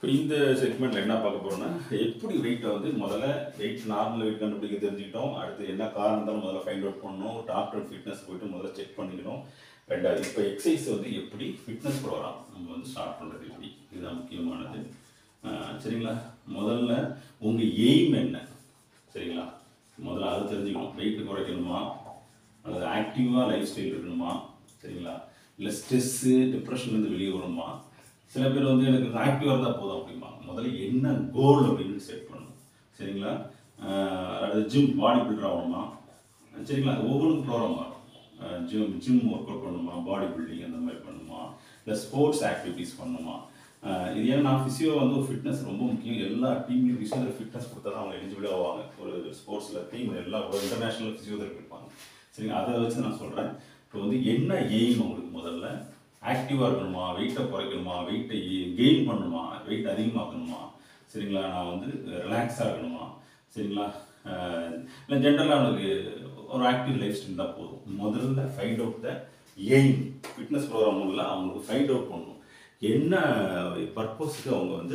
இப்போ இந்த செக்மெண்ட்ல என்ன பார்க்க போறோம்னா எப்படி வெயிட்டை வந்து முதல்ல வெயிட் நார்மல் வெயிட் கண்டுபிடிக்க தெரிஞ்சுக்கிட்டோம் அடுத்து என்ன காரணம் தான் முதல்ல ஃபைண்ட் அவுட் பண்ணணும் டாக்டர் ஃபிட்னஸ் போயிட்டு முதல்ல செக் பண்ணிக்கணும் ரெண்டாவது இப்போ எக்ஸசைஸ் வந்து எப்படி ஃபிட்னஸ் ப்ரோக்ராம் நம்ம வந்து ஸ்டார்ட் பண்ணுறது எப்படி இதுதான் முக்கியமானது ஆஹ் சரிங்களா முதல்ல உங்கள் எய்ம் என்ன சரிங்களா முதல்ல அதை தெரிஞ்சுக்கணும் வெயிட் குறைக்கணுமா அல்லது ஆக்டிவாக லைஃப் ஸ்டைல் இருக்கணுமா சரிங்களா இல்லை ஸ்ட்ரெஸ்ஸு டிப்ரெஷன்லேருந்து வெளியே வரணுமா சில பேர் வந்து எனக்கு ஆக்டிவாக இருந்தால் போதும் அப்படிம்பாங்க முதல்ல என்ன கோல் அப்படின்னு செட் பண்ணணும் சரிங்களா ஆஹ் அதாவது ஜிம் பாடி பில்டர் ஆகணுமா சரிங்களா அது ஒவ்வொன்றுக்கும் ப்ரோக்ராம் வரும் ஜிம் ஜிம் ஒர்க் அவுட் பண்ணணுமா பாடி பில்டிங் அந்த மாதிரி பண்ணணுமா இல்லை ஸ்போர்ட்ஸ் ஆக்டிவிட்டீஸ் பண்ணணுமா ஆஹ் இது ஏன்னா நான் ஃபிசியோ வந்து ஒரு ஃபிட்னஸ் ரொம்ப முக்கியம் எல்லா டீம்லையும் ஃபிசியோதெரபி ஃபிட்னஸ் கொடுத்தா தான் அவங்க எலிஜிபிளாக ஆவாங்க ஒரு ஸ்போர்ட்ஸில் டீம் எல்லா இன்டர்நேஷனல் ஃபிசியோதெரபி இருப்பாங்க சரிங்களா அதை வச்சு நான் சொல்கிறேன் இப்போ வந்து என்ன எய்ம் உங்களுக்கு முதல்ல ஆக்டிவாக இருக்கணுமா வெயிட்டை குறைக்கணுமா வெயிட்டை கெயின் பண்ணணுமா வெயிட் அதிகமாக்கணுமா சரிங்களா நான் வந்து ரிலாக்ஸாக இருக்கணுமா சரிங்களா ஆஹ் இல்லை ஜென்ரலாக எனக்கு ஒரு ஆக்டிவ் லைஃப் ஸ்டைல் தான் போதும் முதல்ல find out the aim fitness program உள்ள அவங்களுக்கு ஃபைண்ட் அவுட் பண்ணணும் என்ன பர்பஸ்க்கு அவங்க வந்து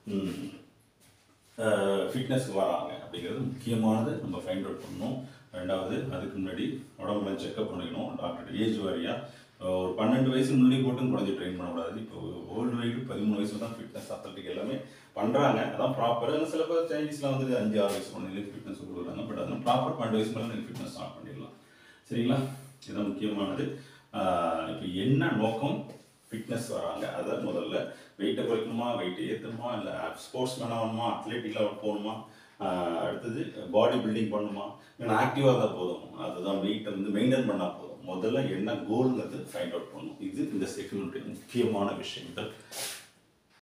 ஃபிட்னஸ்க்கு வராங்க அப்படிங்கிறது முக்கியமானது நம்ம ஃபைண்ட் அவுட் பண்ணணும் ரெண்டாவது அதுக்கு முன்னாடி உடம்புல செக்அப் பண்ணிக்கணும் டாக்டர் ஏஜ் வாரியாக ஒரு பன்னெண்டு வயசு முன்னாடி போட்டும் குழந்தை ட்ரெயின் பண்ணக்கூடாது இப்போ ஓல்டு வெயிட் பதிமூணு வயசு தான் ஃபிட்னஸ் அத்லட்டிக் எல்லாமே பண்ணுறாங்க அதான் ப்ராப்பராக சில பேர் சைனீஸ்லாம் வந்து அஞ்சு ஆறு வயசு குழந்தைங்களுக்கு ஃபிட்னஸ் கொடுக்குறாங்க பட் அதெல்லாம் ப்ராப்பர் பன்னெண்டு வயசு மேலே நீங்கள் ஃபிட்னஸ் ஸ்டார்ட் பண்ணிடலாம் சரிங்களா இதுதான் முக்கியமானது ஆஹ் இப்போ என்ன நோக்கம் ஃபிட்னஸ் வராங்க அதை முதல்ல வெயிட்டை குறைக்கணுமா வெயிட்டை ஏற்றணுமா இல்லை ஸ்போர்ட்ஸ் மேன் ஆகணுமா அத்லெட்டிக் லெவல் போகணுமா ஆஹ் அடுத்தது பாடி பில்டிங் பண்ணணுமா இல்லை ஆக்டிவாக தான் போதும் அதுதான் வெயிட்டை வந்து மெயின்டைன் பண்ணால் போதும் முதல்ல என்ன கோல்ங்கிறது ஃபைண்ட் அவுட் பண்ணணும் இது இந்த செக்மெண்ட்டுடைய முக்கியமான விஷயங்கள்